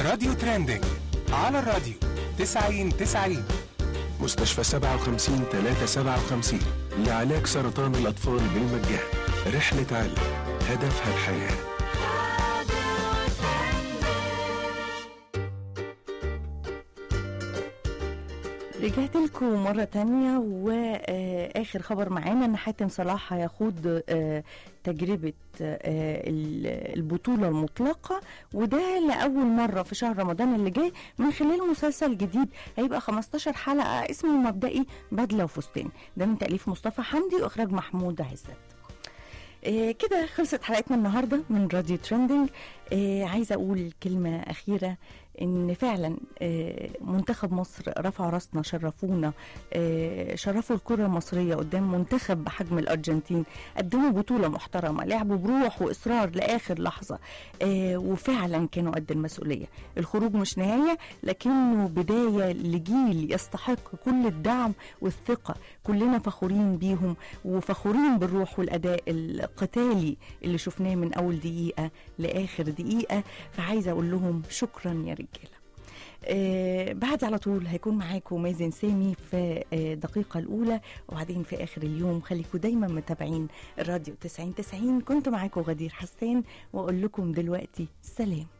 راديو ترندنج على الراديو 90 90 مستشفى 57 357 لعلاج سرطان الأطفال بالمجان رحلة علم هدفها الحياه رجعت لكم مرة تانية وآخر خبر معانا إن حاتم صلاح هيخوض آه، تجربة آه، ال- البطولة المطلقة وده لأول مرة في شهر رمضان اللي جاي من خلال مسلسل جديد هيبقى 15 حلقة اسمه مبدئي بدلة وفستان ده من تأليف مصطفى حمدي وإخراج محمود عزت آه، كده خلصت حلقتنا النهارده من راديو ترندنج آه، عايزه اقول كلمه اخيره ان فعلا آه، منتخب مصر رفعوا راسنا شرفونا آه، شرفوا الكره المصريه قدام منتخب بحجم الارجنتين قدموا بطوله محترمه لعبوا بروح واصرار لاخر لحظه آه، وفعلا كانوا قد المسؤوليه الخروج مش نهايه لكنه بدايه لجيل يستحق كل الدعم والثقه كلنا فخورين بيهم وفخورين بالروح والاداء القتالي اللي شفناه من اول دقيقه لاخر دقيقه فعايزه اقول لهم شكرا يا رجاله آه بعد على طول هيكون معاكم مازن سامي في آه دقيقة الأولى وبعدين في آخر اليوم خليكم دايما متابعين الراديو 90 90 كنت معاكم غدير حسان وأقول لكم دلوقتي سلام